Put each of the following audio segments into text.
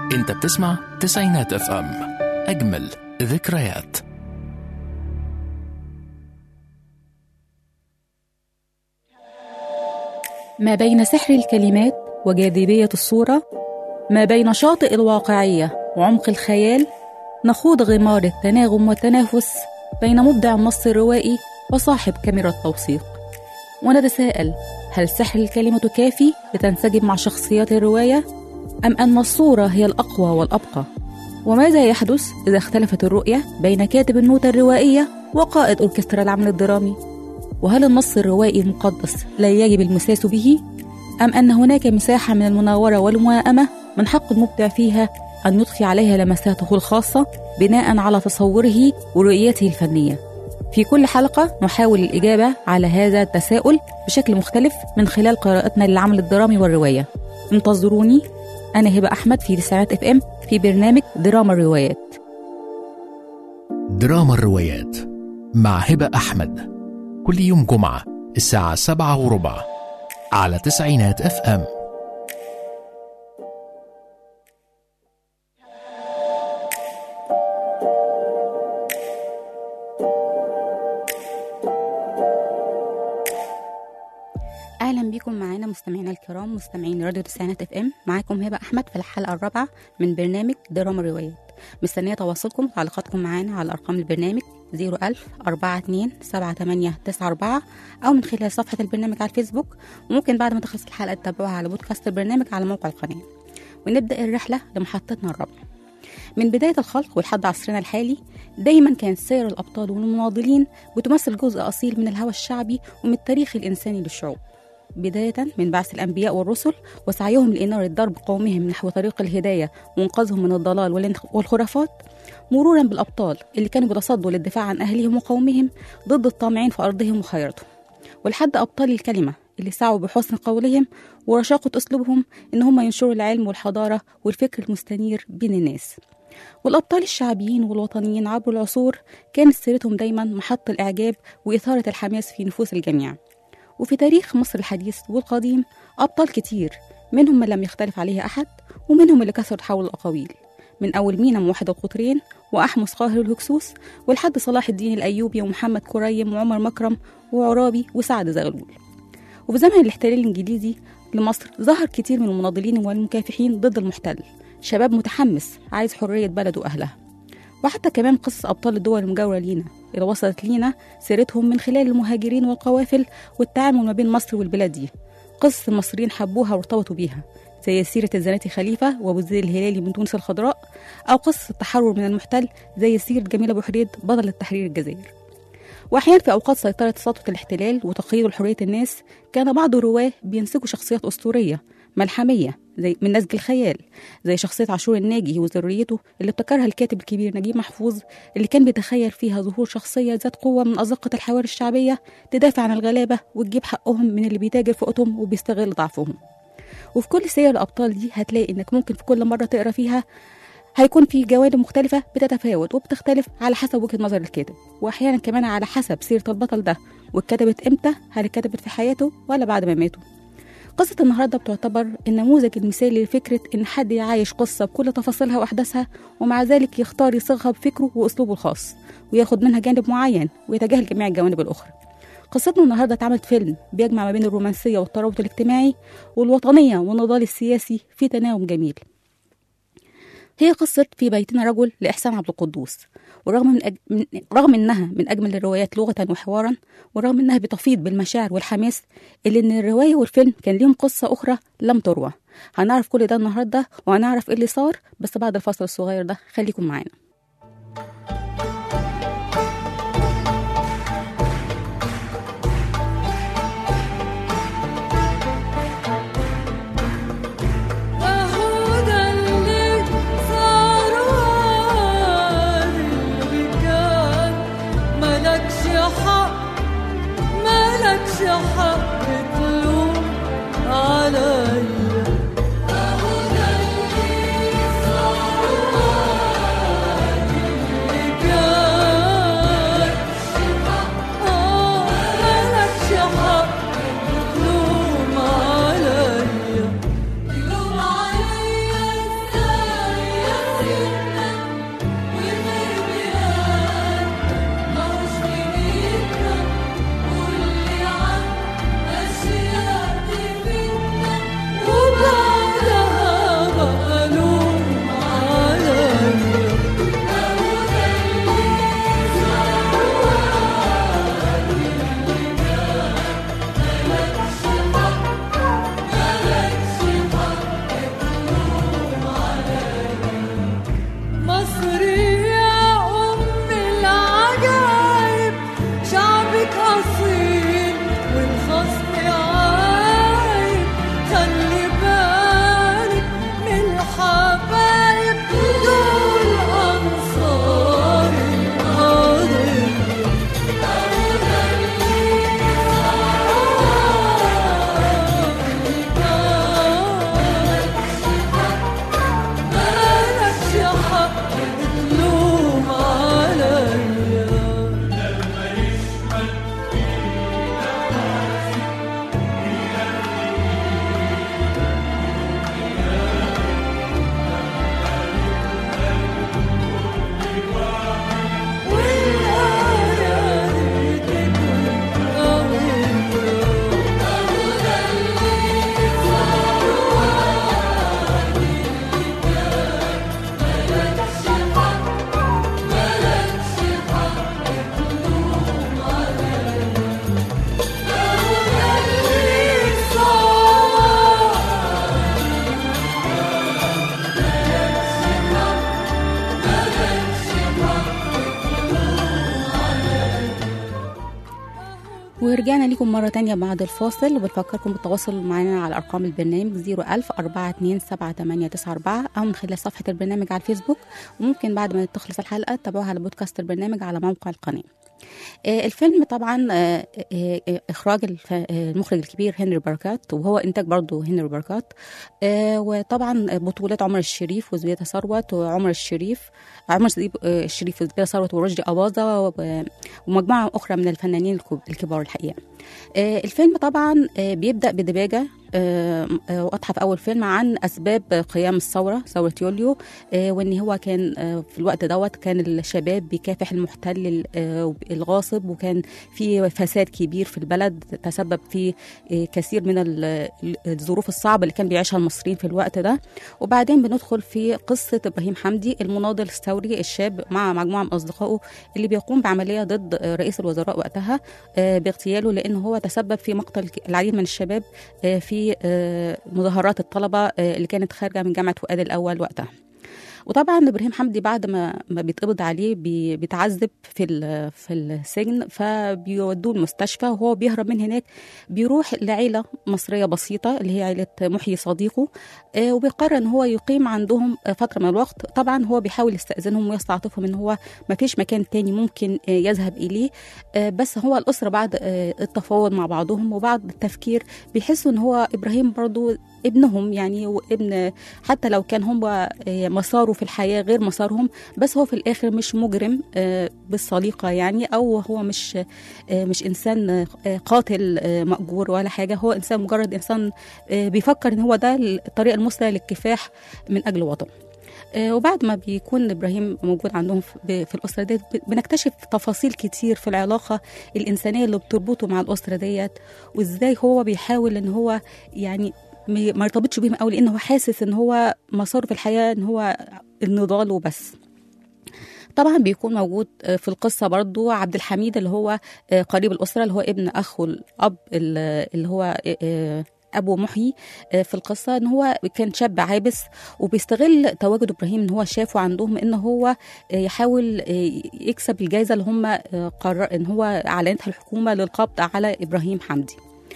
انت بتسمع تسعينات اف ام اجمل ذكريات ما بين سحر الكلمات وجاذبية الصورة ما بين شاطئ الواقعية وعمق الخيال نخوض غمار التناغم والتنافس بين مبدع النص الروائي وصاحب كاميرا التوثيق ونتساءل هل سحر الكلمة كافي لتنسجم مع شخصيات الرواية أم أن الصورة هي الأقوى والأبقى وماذا يحدث إذا اختلفت الرؤية بين كاتب النوتة الروائية وقائد أوركسترا العمل الدرامي وهل النص الروائي المقدس لا يجب المساس به أم أن هناك مساحة من المناورة والموائمة من حق المبدع فيها أن يضفي عليها لمساته الخاصة بناء على تصوره ورؤيته الفنية في كل حلقة نحاول الإجابة على هذا التساؤل بشكل مختلف من خلال قراءتنا للعمل الدرامي والرواية انتظروني أنا هبة أحمد في تسعات اف ام في برنامج دراما الروايات دراما الروايات مع هبة أحمد كل يوم جمعة الساعة سبعة وربع على تسعينات اف ام اهلا بكم معانا مستمعينا الكرام مستمعين راديو تسعينات اف ام معاكم هبه احمد في الحلقه الرابعه من برنامج دراما الروايات مستنيه تواصلكم وتعليقاتكم معانا على ارقام البرنامج 01000 42 7894 او من خلال صفحه البرنامج على الفيسبوك وممكن بعد ما تخلص الحلقه تتابعوها على بودكاست البرنامج على موقع القناه ونبدا الرحله لمحطتنا الرابعه من بداية الخلق ولحد عصرنا الحالي دايما كانت سير الأبطال والمناضلين بتمثل جزء أصيل من الهوى الشعبي ومن التاريخ الإنساني للشعوب بداية من بعث الأنبياء والرسل وسعيهم لإنارة درب قومهم نحو طريق الهداية وإنقاذهم من الضلال والانخ- والخرافات مرورا بالأبطال اللي كانوا بيتصدوا للدفاع عن أهلهم وقومهم ضد الطامعين في أرضهم وخيرتهم ولحد أبطال الكلمة اللي سعوا بحسن قولهم ورشاقة أسلوبهم إن هم ينشروا العلم والحضارة والفكر المستنير بين الناس والأبطال الشعبيين والوطنيين عبر العصور كانت سيرتهم دايما محط الإعجاب وإثارة الحماس في نفوس الجميع وفي تاريخ مصر الحديث والقديم أبطال كتير منهم من لم يختلف عليه أحد ومنهم اللي كثرت حول الأقاويل من أول مينا موحد القطرين وأحمس قاهر الهكسوس ولحد صلاح الدين الأيوبي ومحمد كريم وعمر مكرم وعرابي وسعد زغلول وفي زمن الاحتلال الإنجليزي لمصر ظهر كتير من المناضلين والمكافحين ضد المحتل شباب متحمس عايز حرية بلده وأهلها وحتى كمان قصص أبطال الدول المجاورة لينا اللي وصلت لينا سيرتهم من خلال المهاجرين والقوافل والتعامل ما بين مصر والبلاد دي قصص المصريين حبوها وارتبطوا بيها زي سيرة الزناتي خليفة وأبو زيد الهلالي من تونس الخضراء أو قصة التحرر من المحتل زي سيرة جميلة أبو حريد بطل التحرير الجزائر وأحيانا في أوقات سيطرة سطوة الاحتلال وتقييد لحرية الناس كان بعض الرواه بينسجوا شخصيات أسطورية ملحمية زي من نسج الخيال زي شخصية عاشور الناجي وذريته اللي ابتكرها الكاتب الكبير نجيب محفوظ اللي كان بيتخيل فيها ظهور شخصية ذات قوة من أزقة الحواري الشعبية تدافع عن الغلابة وتجيب حقهم من اللي بيتاجر في قوتهم وبيستغل ضعفهم وفي كل سير الأبطال دي هتلاقي إنك ممكن في كل مرة تقرا فيها هيكون في جوانب مختلفة بتتفاوت وبتختلف على حسب وجهة نظر الكاتب وأحيانا كمان على حسب سيرة البطل ده واتكتبت إمتى هل اتكتبت في حياته ولا بعد ما ماتوا قصة النهاردة بتعتبر النموذج المثالي لفكرة إن حد يعايش قصة بكل تفاصيلها وأحداثها ومع ذلك يختار يصيغها بفكره وأسلوبه الخاص وياخد منها جانب معين ويتجاهل جميع الجوانب الأخرى قصتنا النهاردة اتعملت فيلم بيجمع ما بين الرومانسية والترابط الاجتماعي والوطنية والنضال السياسي في تناغم جميل هي قصة في بيتنا رجل لإحسان عبد القدوس ورغم من, أج... من رغم انها من اجمل الروايات لغه وحوارا ورغم انها بتفيض بالمشاعر والحماس الا ان الروايه والفيلم كان ليهم قصه اخرى لم تروى هنعرف كل ده النهارده وهنعرف ايه اللي صار بس بعد الفصل الصغير ده خليكم معانا أهو ده اللي صار اللي كان ملكش حق ملكش حق تلوم عليا أهو ده اللي صار ورجعنا لكم مرة تانية بعد الفاصل وبنفكركم بالتواصل معنا على أرقام البرنامج 01000 427 أو من خلال صفحة البرنامج على الفيسبوك وممكن بعد ما تخلص الحلقة تتابعوها على بودكاست البرنامج على موقع القناة آه، الفيلم طبعا آه، آه، آه، اخراج الف- آه، المخرج الكبير هنري بركات وهو انتاج برضه هنري بركات آه، وطبعا بطولة عمر الشريف وزبيدة ثروت وعمر الشريف عمر زيب- آه، الشريف وزبيدة ثروت ورشدي أباظة و- ومجموعة أخرى من الفنانين الكب- الكبار الحقيقة آه، الفيلم طبعا آه، بيبدأ بدباجة آه، آه، واضحة في أول فيلم عن أسباب قيام الثورة ثورة يوليو آه، وإن هو كان آه، في الوقت دوت كان الشباب بيكافح المحتل ال- آه، الغاصب وكان في فساد كبير في البلد تسبب في آه، كثير من ال- ال- الظروف الصعبة اللي كان بيعيشها المصريين في الوقت ده وبعدين بندخل في قصة إبراهيم حمدي المناضل الثوري الشاب مع مجموعة من أصدقائه اللي بيقوم بعملية ضد آه، رئيس الوزراء وقتها آه، باغتياله لأن هو تسبب في مقتل ك- العديد من الشباب آه، في آه، مظاهرات الطلبة آه، اللي كانت خارجة من جامعة فؤاد الأول وقتها وطبعا ابراهيم حمدي بعد ما ما بيتقبض عليه بي- بيتعذب في ال- في السجن فبيودوه المستشفى وهو بيهرب من هناك بيروح لعيله مصريه بسيطه اللي هي عيله محيي صديقه آه، وبيقرر ان هو يقيم عندهم آه، فتره من الوقت طبعا هو بيحاول يستاذنهم ويستعطفهم ان هو ما فيش مكان تاني ممكن آه، يذهب اليه آه، بس هو الاسره بعد آه، التفاوض مع بعضهم وبعد التفكير بيحسوا ان هو ابراهيم برضو ابنهم يعني وابن حتى لو كان هم آه، مساره في الحياه غير مسارهم بس هو في الاخر مش مجرم آه، بالسليقه يعني او هو مش آه، مش انسان آه، قاتل آه، ماجور ولا حاجه هو انسان مجرد انسان آه، بيفكر ان هو ده الطريقه المثلى للكفاح من اجل وطنه آه، وبعد ما بيكون ابراهيم موجود عندهم في- ب- في الاسره ديت ب- بنكتشف تفاصيل كتير في العلاقه الانسانيه اللي بتربطه مع الاسره ديت وازاي هو بيحاول ان هو يعني ما ما يرتبطش بيهم قوي لان هو حاسس ان هو مساره في الحياه ان هو النضال وبس طبعا بيكون موجود آه، في القصه برضو عبد الحميد اللي هو آه، قريب الاسره اللي هو ابن اخو الاب ال- اللي هو آه، آه، ابو محيي آه، في القصه ان هو كان شاب عابس وبيستغل تواجد ابراهيم ان هو شافه عندهم ان هو آه، يحاول آه، يكسب الجائزه اللي هم آه، قرر ان هو اعلنتها الحكومه للقبض على ابراهيم حمدي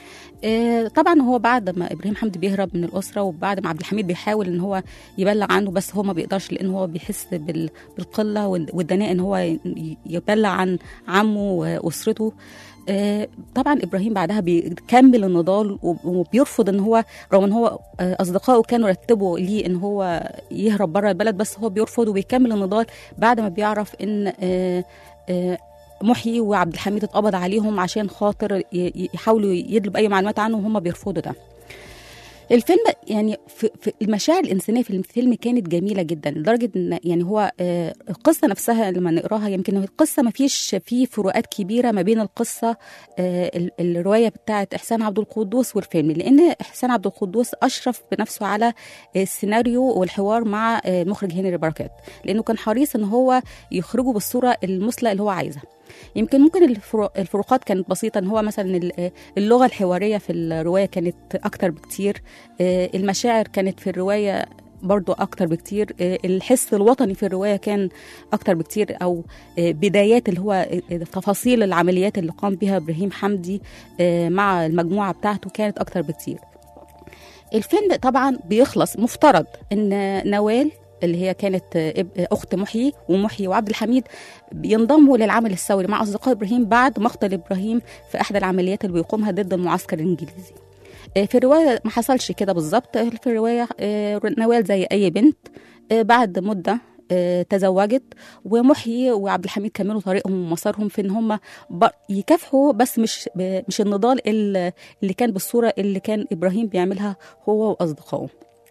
آه، طبعا هو بعد ما ابراهيم حمدي بيهرب من الاسره وبعد ما عبد الحميد بيحاول ان هو يبلغ عنه بس هو ما بيقدرش لان هو بيحس بال- بالقله وال- والدناء ان هو ي- يبلغ عن عمه واسرته آه، طبعا ابراهيم بعدها بيكمل النضال وب- وبيرفض ان هو رغم ان هو آه، اصدقائه كانوا رتبوا ليه ان هو يهرب بره البلد بس هو بيرفض وبيكمل النضال بعد ما بيعرف ان آه، آه، محيي وعبد الحميد اتقبض عليهم عشان خاطر ي- ي- يحاولوا يدلوا باي معلومات عنه وهم بيرفضوا ده الفيلم يعني في, في المشاعر الانسانيه في الفيلم كانت جميله جدا لدرجه ان يعني هو آه، القصه نفسها لما نقراها يمكن القصه ما فيش فيه فروقات كبيره ما بين القصه آه، ال- الروايه بتاعه احسان عبد القدوس والفيلم لان احسان عبد القدوس اشرف بنفسه على السيناريو والحوار مع آه، المخرج هنري بركات لانه كان حريص ان هو يخرجه بالصوره المثلى اللي هو عايزها يمكن ممكن الفرو- الفروقات كانت بسيطة ان هو مثلا ال- اللغة الحوارية في الرواية كانت اكتر بكتير آه، المشاعر كانت في الرواية برضو أكتر بكتير آه، الحس الوطني في الرواية كان أكتر بكتير أو آه، بدايات اللي هو آه، تفاصيل العمليات اللي قام بها إبراهيم حمدي آه، مع المجموعة بتاعته كانت أكتر بكتير الفيلم طبعا بيخلص مفترض ان نوال اللي هي كانت اب- اخت محيي ومحيي وعبد الحميد بينضموا للعمل الثوري مع اصدقاء ابراهيم بعد مقتل ابراهيم في احدى العمليات اللي بيقومها ضد المعسكر الانجليزي آه، في الروايه ما حصلش كده بالظبط في الروايه آه، نوال زي اي بنت آه، بعد مده آه، تزوجت ومحيي وعبد الحميد كملوا طريقهم ومسارهم في ان هم ب- يكافحوا بس مش ب- مش النضال ال- اللي كان بالصوره اللي كان ابراهيم بيعملها هو واصدقائه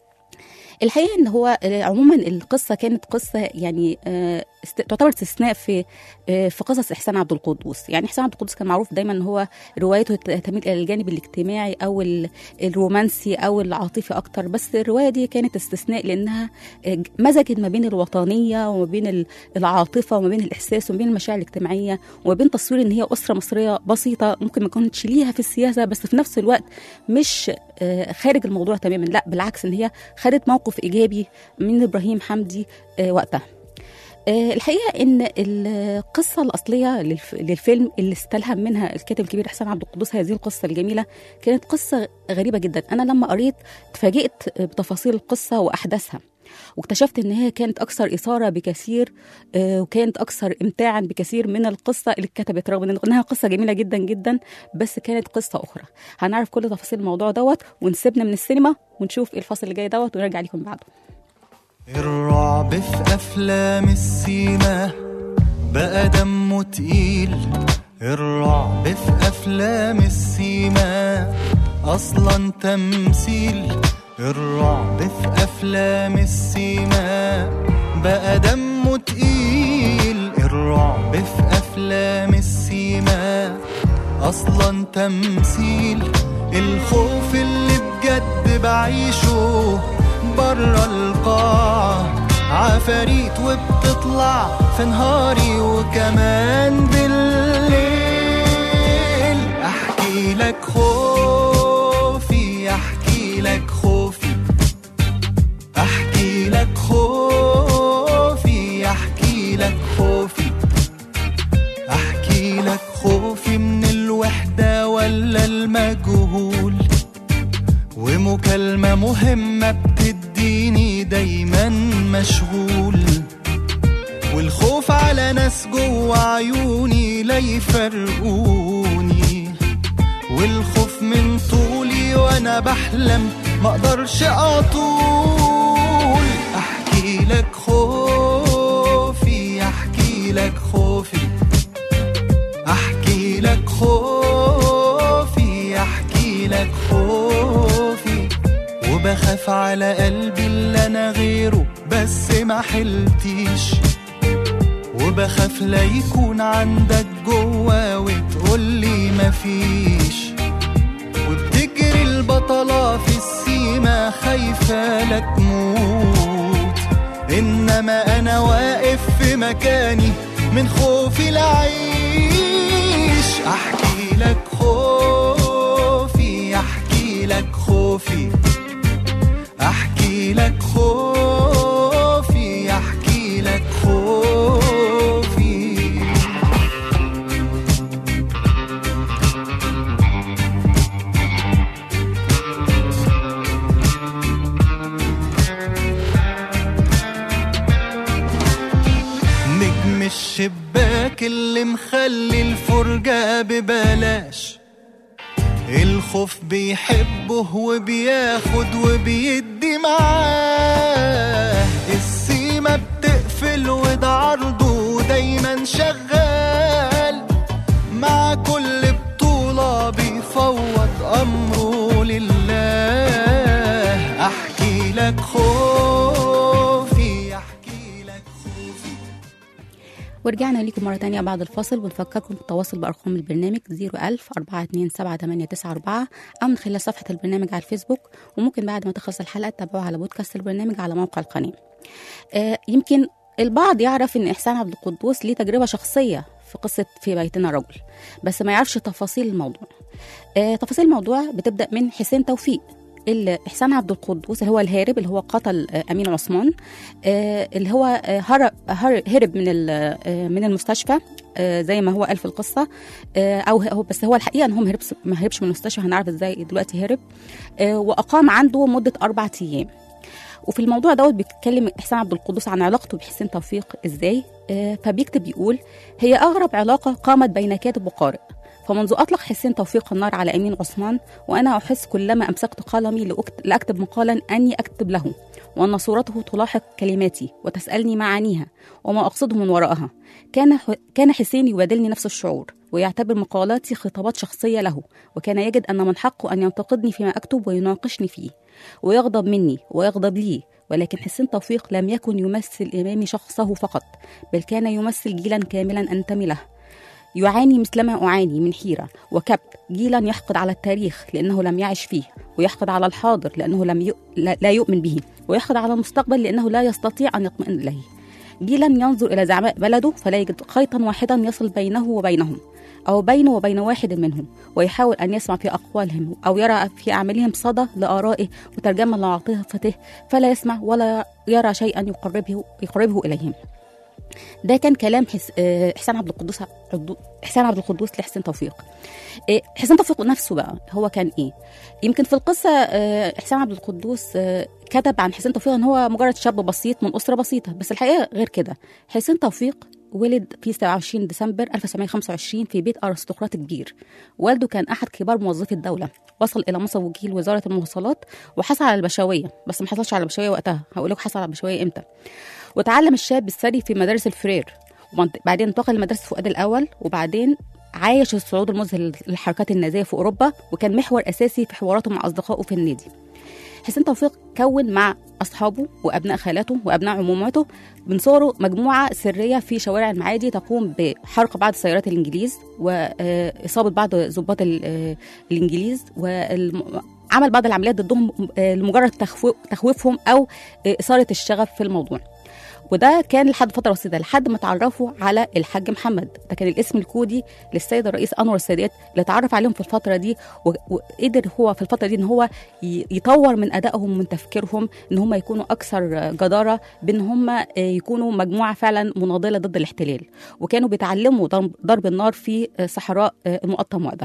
الحقيقه ان هو آه، عموما القصه كانت قصه يعني آه، است- تعتبر استثناء في آه، في قصص احسان عبد القدوس يعني احسان عبد القدوس كان معروف دايما ان هو روايته ت- تميل الى الجانب الاجتماعي او ال- الرومانسي او العاطفي اكتر بس الروايه دي كانت استثناء لانها آه، ج- مزجت ما بين الوطنيه وما بين ال- العاطفه وما بين الاحساس وما بين المشاعر الاجتماعيه وما بين تصوير ان هي اسره مصريه بسيطه ممكن ما كانتش ليها في السياسه بس في نفس الوقت مش آه، خارج الموضوع تماما لا بالعكس ان هي خدت موقف ايجابي من ابراهيم حمدي آه، وقتها آه، الحقيقه ان القصه الاصليه للف- للفيلم اللي استلهم منها الكاتب الكبير احسان عبد القدوس هذه القصه الجميله كانت قصه غريبه جدا انا لما قريت اتفاجئت بتفاصيل القصه واحداثها واكتشفت ان هي كانت اكثر اثاره بكثير آه، وكانت اكثر امتاعا بكثير من القصه اللي اتكتبت رغم إن- انها قصه جميله جدا جدا بس كانت قصه اخرى هنعرف كل تفاصيل الموضوع دوت ونسيبنا من السينما ونشوف ايه الفصل اللي جاي دوت ونرجع لكم بعده الرعب في أفلام السيما بقى دمه تقيل الرعب في أفلام السيما أصلا تمثيل الرعب في أفلام السيما بقى دمه تقيل الرعب في أفلام السيما أصلا تمثيل الخوف اللي بجد بعيشه برا القاعة عفاريت وبتطلع في نهاري وكمان بالليل احكي لك خوفي احكي لك خوفي احكي لك خوفي احكي لك خوفي احكي لك خوفي من الوحدة ولا المجهول ومكالمة مهمة بتديني دايما مشغول والخوف على ناس جوا عيوني لا يفرقوني والخوف من طولي وانا بحلم مقدرش اطول احكي لك خوفي احكي لك خوفي احكي لك خوفي احكي لك خوفي وبخاف على قلبي اللي انا غيره بس ما حلتيش وبخاف لا يكون عندك جوا وتقولي مفيش وبتجري البطلة في السيما خايفة لا تموت إنما أنا واقف في مكاني من خوفي لعيش أحكي لك خوفي أحكي لك خوفي أحكي لك خوفي أحكي لك خوفي نجم الشباك اللي مخلي الفرجة ببلاش الخوف بيحبه وبياخد وبيدي معاه السيما بتقفل وده عرضه دايما شغال مع كل بطولة بيفوض أمره لله أحكي لك خوفي أحكي لك خوفي ورجعنا لكم مرة تانية بعد الفاصل ونفكركم بالتواصل بأرقام البرنامج 01000 427 أو من خلال صفحة البرنامج على الفيسبوك وممكن بعد ما تخلص الحلقة تتابعوها على بودكاست البرنامج على موقع القناة آه يمكن البعض يعرف ان احسان عبد القدوس ليه تجربه شخصيه في قصه في بيتنا رجل بس ما يعرفش تفاصيل الموضوع آه تفاصيل الموضوع بتبدا من حسين توفيق اللي احسان عبد القدوس اللي هو الهارب اللي هو قتل آه، امين عثمان آه، اللي هو آه، هرب هر- هرب من ال- آه، من المستشفى آه، زي ما هو قال في القصه آه، او هو بس هو الحقيقه ان هو ما هربش ما هربش من المستشفى هنعرف ازاي دلوقتي هرب آه، واقام عنده مده اربع ايام وفي الموضوع دوت بيتكلم احسان عبد القدوس عن علاقته بحسين توفيق ازاي آه، فبيكتب يقول هي اغرب علاقه قامت بين كاتب وقارئ فمنذ اطلق حسين توفيق النار على امين عثمان وانا احس كلما امسكت قلمي لأكت- لاكتب مقالا اني اكتب له وان صورته تلاحق كلماتي وتسالني معانيها وما اقصده من وراءها كان ح- كان حسين يبادلني نفس الشعور ويعتبر مقالاتي خطابات شخصيه له وكان يجد ان من حقه ان ينتقدني فيما اكتب ويناقشني فيه ويغضب مني ويغضب لي ولكن حسين توفيق لم يكن يمثل امامي شخصه فقط بل كان يمثل جيلا كاملا انتمي له يعاني مثلما أعاني من حيرة وكبت جيلا يحقد على التاريخ لأنه لم يعش فيه ويحقد على الحاضر لأنه لم ي... لا لا يؤمن به ويحقد على المستقبل لأنه لا يستطيع أن يطمئن إليه جيلا ينظر إلى زعماء بلده فلا يجد خيطا واحدا يصل بينه وبينهم أو بينه وبين واحد منهم ويحاول أن يسمع في أقوالهم أو يرى في أعمالهم صدى لآرائه وترجمة لعاطفته فلا يسمع ولا يرى شيئا يقربه يقربه إليهم ده كان كلام حس... آه، حسين عبد القدوس عبد- حسين عبد القدوس لحسين توفيق آه، حسين توفيق نفسه بقى هو كان ايه يمكن في القصه آه، حسين عبد القدوس آه، كتب عن حسين توفيق ان هو مجرد شاب بسيط من اسره بسيطه بس الحقيقه غير كده حسين توفيق ولد في 27 ديسمبر 1925 في بيت ارستقراطي كبير والده كان احد كبار موظفي الدوله وصل الى منصب وكيل وزاره المواصلات وحصل على البشويه بس ما حصلش على البشويه وقتها هقول لك حصل على البشويه امتى وتعلم الشاب الثري في مدارس الفرير وبعدين انتقل لمدرسة فؤاد الأول وبعدين عايش الصعود المذهل للحركات النازية في أوروبا وكان محور أساسي في حواراته مع أصدقائه في النادي حسين توفيق كون مع أصحابه وأبناء خالاته وأبناء عموماته من صغره مجموعة سرية في شوارع المعادي تقوم بحرق بعض سيارات الإنجليز وإصابة بعض ضباط ال- آه، الإنجليز وعمل بعض العمليات ضدهم آه، لمجرد تخويف- تخويفهم أو آه، إثارة الشغف في الموضوع وده كان لحد فتره بسيطه لحد ما اتعرفوا على الحاج محمد ده كان الاسم الكودي للسيد الرئيس انور السادات اللي اتعرف عليهم في الفتره دي و- وقدر هو في الفتره دي ان هو ي- يطور من ادائهم ومن تفكيرهم ان هم يكونوا اكثر جداره بان هم يكونوا مجموعه فعلا مناضله ضد الاحتلال وكانوا بيتعلموا ضرب- ضرب النار في صحراء المقطم وقتها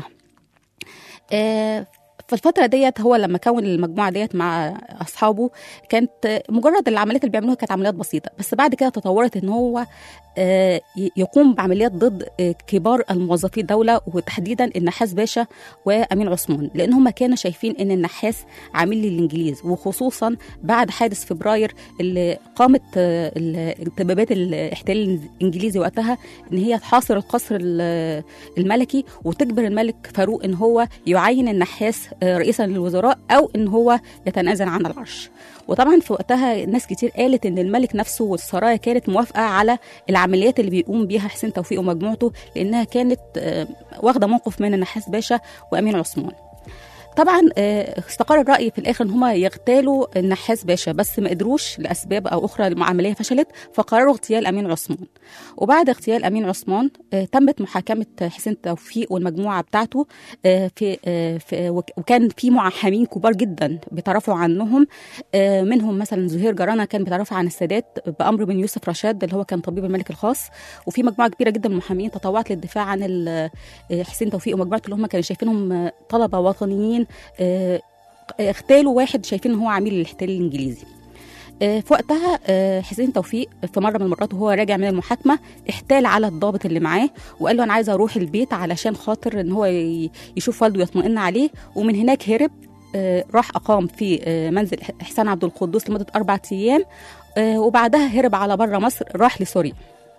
آه، في الفترة ديت هو لما كون المجموعة ديت مع أصحابه كانت مجرد العمليات اللي بيعملوها كانت عمليات بسيطة بس بعد كده تطورت إن هو آه، ي- يقوم بعمليات ضد آه، كبار الموظفي الدولة وتحديدا النحاس باشا وأمين عثمان لأن هم كانوا شايفين إن النحاس عامل للإنجليز وخصوصا بعد حادث فبراير اللي قامت آه، ال- دبابات الاحتلال الإنجليزي وقتها إن هي تحاصر القصر ال- الملكي وتجبر الملك فاروق ان هو يعين النحاس آه، رئيسا للوزراء او ان هو يتنازل عن العرش وطبعا في وقتها ناس كتير قالت ان الملك نفسه والسرايا كانت موافقه على العمليات اللي بيقوم بيها حسين توفيق ومجموعته لانها كانت آه، واخده موقف من النحاس باشا وامين عثمان طبعا آه، استقر الراي في الاخر ان هم يغتالوا النحاس باشا بس ما قدروش لاسباب او اخرى العمليه فشلت فقرروا اغتيال امين عثمان وبعد اغتيال امين عثمان آه، تمت محاكمه حسين توفيق والمجموعه بتاعته آه، في آه، في وك- وكان في محامين كبار جدا بيترافعوا عنهم آه، منهم مثلا زهير جرانه كان بيترافع عن السادات بامر من يوسف رشاد اللي هو كان طبيب الملك الخاص وفي مجموعه كبيره جدا من المحامين تطوعت للدفاع عن ال- آه، حسين توفيق ومجموعته اللي هم كانوا شايفينهم آه، طلبه وطنيين آه، اغتالوا واحد شايفين ان هو عميل للاحتلال الانجليزي آه، في وقتها آه، حسين توفيق في مره من المرات وهو راجع من المحاكمه احتال على الضابط اللي معاه وقال له انا عايز اروح البيت علشان خاطر ان هو ي- يشوف والده يطمئن عليه ومن هناك هرب آه، راح اقام في آه، منزل حسين عبد القدوس لمده اربع ايام آه، وبعدها هرب على بره مصر راح لسوريا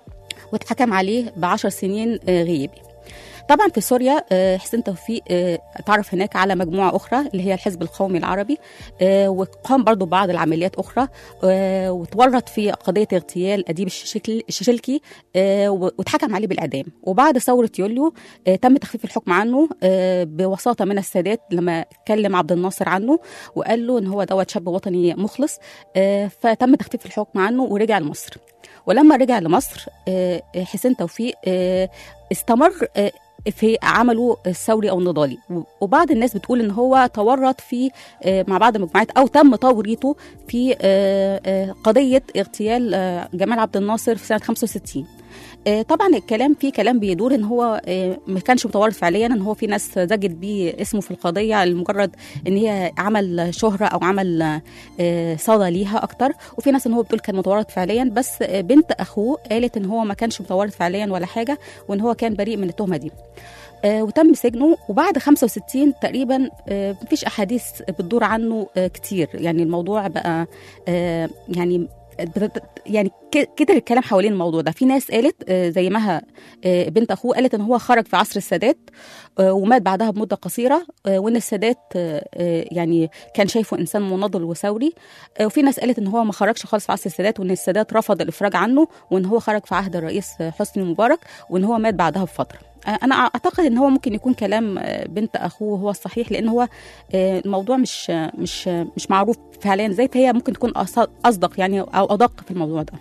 واتحكم عليه بعشر سنين آه، غيابي طبعا في سوريا آه، حسين توفيق آه، اتعرف هناك على مجموعه اخرى اللي هي الحزب القومي العربي آه، وقام برضو بعض العمليات اخرى آه، وتورط في قضيه اغتيال اديب الششكل- الششلكي آه، و- واتحكم عليه بالاعدام وبعد ثوره يوليو آه، تم تخفيف الحكم عنه آه، بوساطه من السادات لما كلم عبد الناصر عنه وقال له ان هو دوت شاب وطني مخلص آه، فتم تخفيف الحكم عنه ورجع لمصر ولما رجع لمصر آه، حسين توفيق آه، استمر آه، في عمله الثوري او النضالي وبعض الناس بتقول ان هو تورط في آه، مع بعض المجموعات او تم توريطه في آه، آه، قضيه اغتيال آه، جمال عبد الناصر في سنه 65 آه، طبعا الكلام فيه كلام بيدور ان هو آه، ما كانش متورط فعليا ان هو في ناس زجت بيه اسمه في القضيه لمجرد ان هي عمل شهره او عمل آه، صدى ليها اكتر وفي ناس ان هو بتقول كان متورط فعليا بس آه، بنت اخوه قالت ان هو ما كانش متورط فعليا ولا حاجه وان هو كان بريء من التهمه دي آه، وتم سجنه وبعد 65 تقريبا آه، مفيش احاديث بتدور عنه آه، كتير يعني الموضوع بقى آه، يعني بت- يعني ك- كتر الكلام حوالين الموضوع ده في ناس قالت آه، زي مها آه، بنت اخوه قالت ان هو خرج في عصر السادات آه، ومات بعدها بمده قصيره آه، وان السادات آه، آه، يعني كان شايفه انسان مناضل وثوري آه، وفي ناس قالت ان هو ما خرجش خالص في عصر السادات وان السادات رفض الافراج عنه وان هو خرج في عهد الرئيس حسني مبارك وان هو مات بعدها بفتره آه، انا اعتقد ان هو ممكن يكون كلام آه، بنت اخوه هو الصحيح لان هو آه، الموضوع مش آه، مش آه، مش معروف فعليا زي فهي ممكن تكون أص- اصدق يعني او ادق في الموضوع ده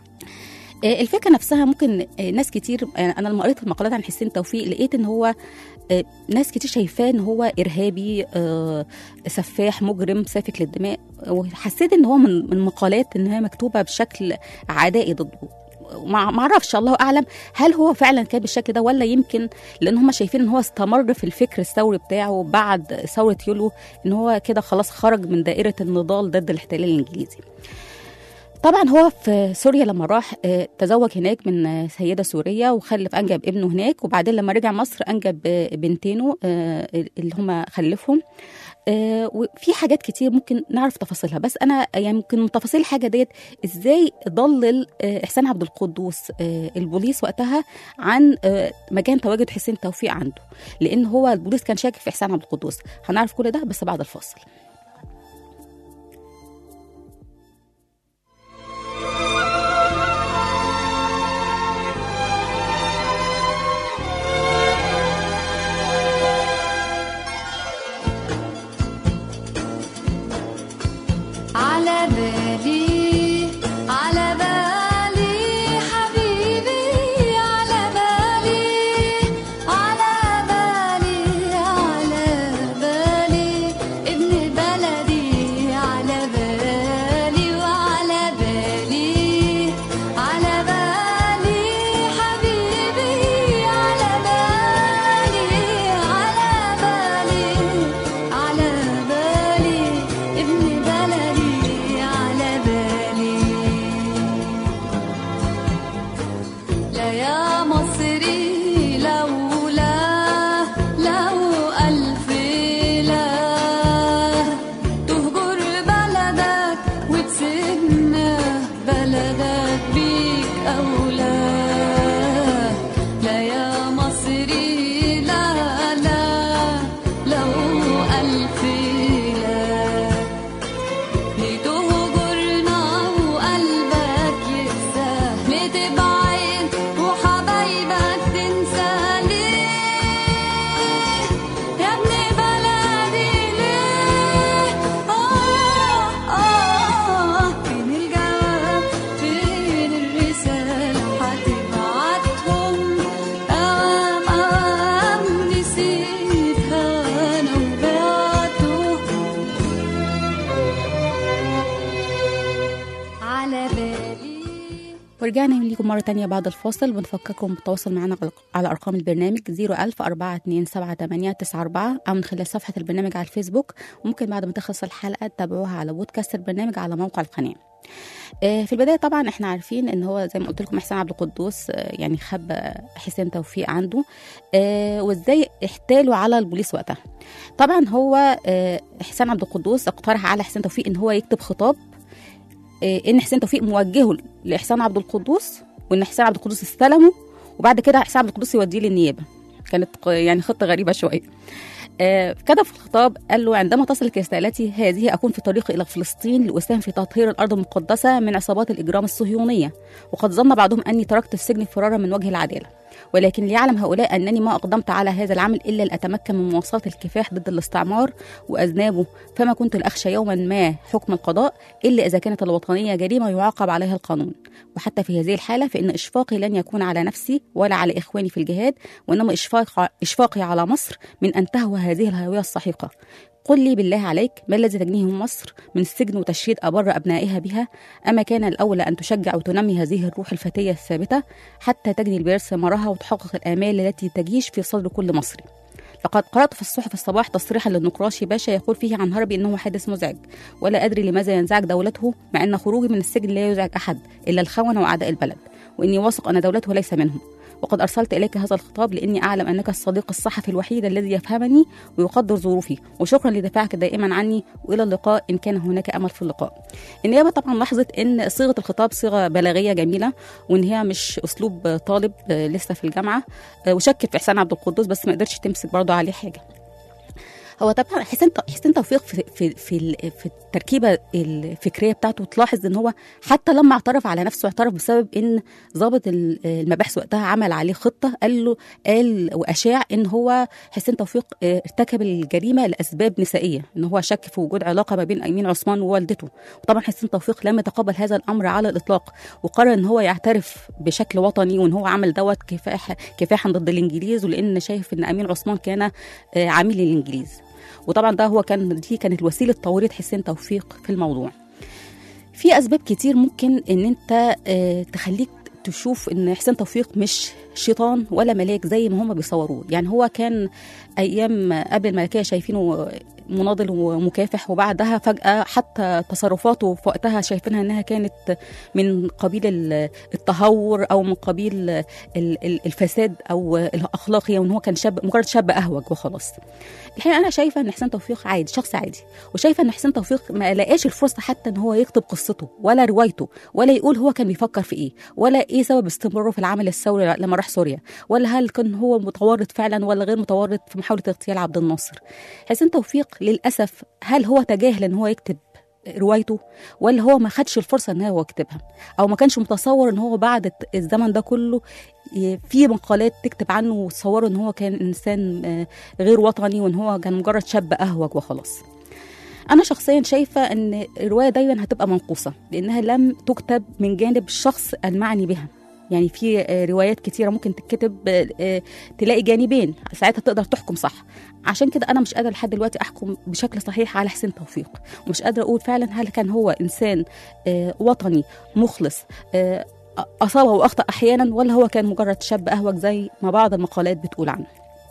آه، الفكره نفسها ممكن آه، ناس كتير آه، انا لما قريت المقالات عن حسين توفيق لقيت ان هو آه، ناس كتير شايفاه ان هو ارهابي آه، سفاح مجرم سافك للدماء وحسيت ان هو من من مقالات ان هي مكتوبه بشكل عدائي ضده ما ما اعرفش الله اعلم هل هو فعلا كان بالشكل ده ولا يمكن لان هم شايفين ان هو استمر في الفكر الثوري بتاعه بعد ثوره يوليو ان هو كده خلاص خرج من دائره النضال ضد الاحتلال الانجليزي طبعا هو في سوريا لما راح آه، تزوج هناك من آه، سيدة سورية وخلف أنجب ابنه هناك وبعدين لما رجع مصر أنجب آه، بنتينه آه، اللي هم خلفهم آه، وفي حاجات كتير ممكن نعرف تفاصيلها بس انا يعني ممكن من تفاصيل الحاجه ديت ازاي ضلل آه، احسان عبد القدوس آه، البوليس وقتها عن آه، مكان تواجد حسين توفيق عنده لان هو البوليس كان شاكك في احسان عبد القدوس هنعرف كل ده بس بعد الفاصل على بالي على بالي حبيبي على بالي على بالي على بالي ابن بلدي على بالي وعلى بالي على بالي حبيبي على بالي على بالي على بالي ابن بلدي على بالي لا يا مصري لولا لو ألف لا تهجر بلدك وتسيبنا بلدك بيك أولى لا يا مصري لا لا لو ألف لا لتهجرنا وقلبك يقسى لتبعد وحبايبك تنسى ليه يا ابن بلدي ليه آه آه فين الجواب فين الرسالة هتبعتهم أوام أوام نسيتها أنا وبعتهم على بالي ورجعنا ليكم مرة تانية بعد الفاصل بنفكركم بالتواصل معنا على- على أرقام البرنامج 01000 427 أو من خلال صفحة البرنامج على الفيسبوك وممكن بعد ما تخلص الحلقة تتابعوها على بودكاست البرنامج على موقع القناة آه، في البداية طبعا احنا عارفين ان هو زي ما قلت لكم احسان عبد القدوس آه، يعني خب حسين توفيق عنده آه، وازاي احتالوا على البوليس وقتها طبعا هو آه، حسين عبد القدوس اقترح على حسين توفيق ان هو يكتب خطاب آه، ان حسين توفيق موجهه لاحسان عبد القدوس وان حسين عبد القدوس استلمه وبعد كده حسين عبد القدوس يوديه للنيابه كانت ق- يعني خطه غريبه شويه آه، كتب في الخطاب قال له عندما تصلك رسالتي هذه أكون في طريقي إلى فلسطين لأساهم في تطهير الأرض المقدسة من عصابات الإجرام الصهيونية وقد ظن بعضهم أني تركت السجن فرارا من وجه العدالة ولكن ليعلم هؤلاء أنني ما أقدمت على هذا العمل إلا لأتمكن من مواصلة الكفاح ضد الاستعمار وأذنابه فما كنت لأخشى يوما ما حكم القضاء إلا إذا كانت الوطنية جريمة يعاقب عليها القانون وحتى في هذه الحالة فإن إشفاقي لن يكون على نفسي ولا على إخواني في الجهاد وإنما إشفاق إشفاقي على مصر من أن تهوى هذه الهوية السحيقة قل لي بالله عليك ما الذي تجنيه مصر من السجن وتشريد أبر أبنائها بها أما كان الأولى أن تشجع وتنمي هذه الروح الفتية الثابتة حتى تجني البير ثمارها وتحقق الآمال التي تجيش في صدر كل مصري لقد قرأت في الصحف الصباح تصريحا للنقراشي باشا يقول فيه عن هربي أنه حادث مزعج ولا أدري لماذا ينزعج دولته مع أن خروجي من السجن لا يزعج أحد إلا الخونة وأعداء البلد وإني واثق أن دولته ليس منهم وقد أرسلت إليك هذا الخطاب لأني أعلم أنك الصديق الصحفي الوحيد الذي يفهمني ويقدر ظروفي وشكرا لدفاعك دائما عني وإلى اللقاء إن كان هناك أمل في اللقاء النيابة طبعا لاحظت أن صيغة الخطاب صيغة بلاغية جميلة وإن هي مش أسلوب طالب آه، لسه في الجامعة آه، وشكت في إحسان عبد القدوس بس ما قدرتش تمسك برضه عليه حاجة هو طبعا حسين حسين توفيق في في في ال- في التركيبه الفكريه بتاعته تلاحظ ان هو حتى لما اعترف على نفسه اعترف بسبب ان ضابط ال- المباحث وقتها عمل عليه خطه قال له قال واشاع ان هو حسين توفيق اه، ارتكب الجريمه لاسباب نسائيه ان هو شك في وجود علاقه ما بين امين عثمان ووالدته وطبعا حسين توفيق لم يتقبل هذا الامر على الاطلاق وقرر ان هو يعترف بشكل وطني وان هو عمل دوت كفاح كفاحا ضد الانجليز ولان شايف ان امين عثمان كان اه، عميل للانجليز وطبعا ده هو كان دي كانت وسيله توريط حسين توفيق في الموضوع في اسباب كتير ممكن ان انت آه، تخليك تشوف ان حسين توفيق مش شيطان ولا ملاك زي ما هم بيصوروه يعني هو كان ايام قبل الملكيه شايفينه مناضل ومكافح وبعدها فجاه حتى تصرفاته في وقتها شايفينها انها كانت من قبيل ال- التهور او من قبيل ال- ال- الفساد او الاخلاقي وان هو كان شاب مجرد شاب اهوج وخلاص الحقيقه انا شايفه ان حسين توفيق عادي شخص عادي وشايفه ان حسين توفيق ما لقاش الفرصه حتى ان هو يكتب قصته ولا روايته ولا يقول هو كان بيفكر في ايه ولا ايه سبب استمراره في العمل الثوري لما راح سوريا ولا هل كان هو متورط فعلا ولا غير متورط في محاوله اغتيال عبد الناصر حسين توفيق للاسف هل هو تجاهل ان هو يكتب روايته ولا هو ما خدش الفرصه ان هو يكتبها او ما كانش متصور ان هو بعد الزمن ده كله ي- في مقالات تكتب عنه وتصوره ان هو كان انسان آه، غير وطني وان هو كان مجرد شاب اهوج وخلاص انا شخصيا شايفه ان الروايه دايما هتبقى منقوصه لانها لم تكتب من جانب الشخص المعني بها يعني في آه، روايات كتيره ممكن تتكتب آه، آه، تلاقي جانبين ساعتها تقدر تحكم صح عشان كده انا مش قادره لحد دلوقتي احكم بشكل صحيح على حسين توفيق ومش قادره اقول فعلا هل كان هو انسان آه، وطني مخلص آه، اصاب واخطا احيانا ولا هو كان مجرد شاب اهوج زي ما بعض المقالات بتقول عنه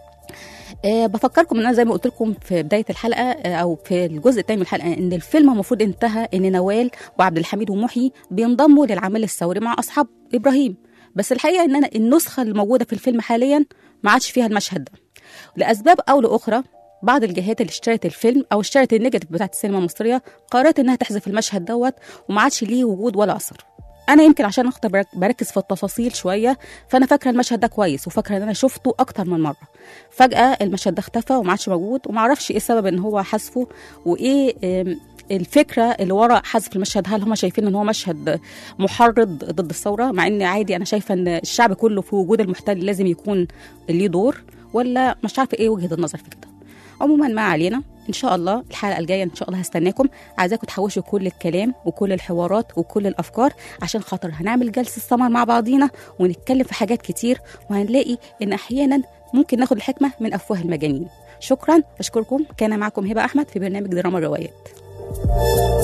أه بفكركم ان انا زي ما قلت لكم في بدايه الحلقه أه او في الجزء الثاني من الحلقه ان الفيلم المفروض انتهى ان نوال وعبد الحميد ومحيي بينضموا للعمل الثوري مع اصحاب ابراهيم بس الحقيقه ان انا النسخه الموجوده في الفيلم حاليا ما عادش فيها المشهد ده لاسباب او لاخرى بعض الجهات اللي اشترت الفيلم او اشترت النيجاتيف بتاعت السينما المصريه قررت انها تحذف المشهد دوت وما عادش ليه وجود ولا اثر انا يمكن عشان اخطر برك- بركز في التفاصيل شويه فانا فاكره المشهد ده كويس وفاكره ان انا شفته اكتر من مره فجاه المشهد ده اختفى وما عادش موجود وما اعرفش ايه السبب ان هو حذفه وايه آم، الفكره اللي ورا حذف المشهد هل هم شايفين ان هو مشهد محرض ضد الثوره مع ان عادي انا شايفه ان الشعب كله في وجود المحتل لازم يكون ليه دور ولا مش عارفه ايه وجهه النظر في كده عموما ما علينا ان شاء الله الحلقه الجايه ان شاء الله هستناكم عايزاكم تحوشوا كل الكلام وكل الحوارات وكل الافكار عشان خاطر هنعمل جلسه سمر مع بعضينا ونتكلم في حاجات كتير وهنلاقي ان احيانا ممكن ناخد الحكمه من افواه المجانين شكرا اشكركم كان معكم هبه احمد في برنامج دراما الروايات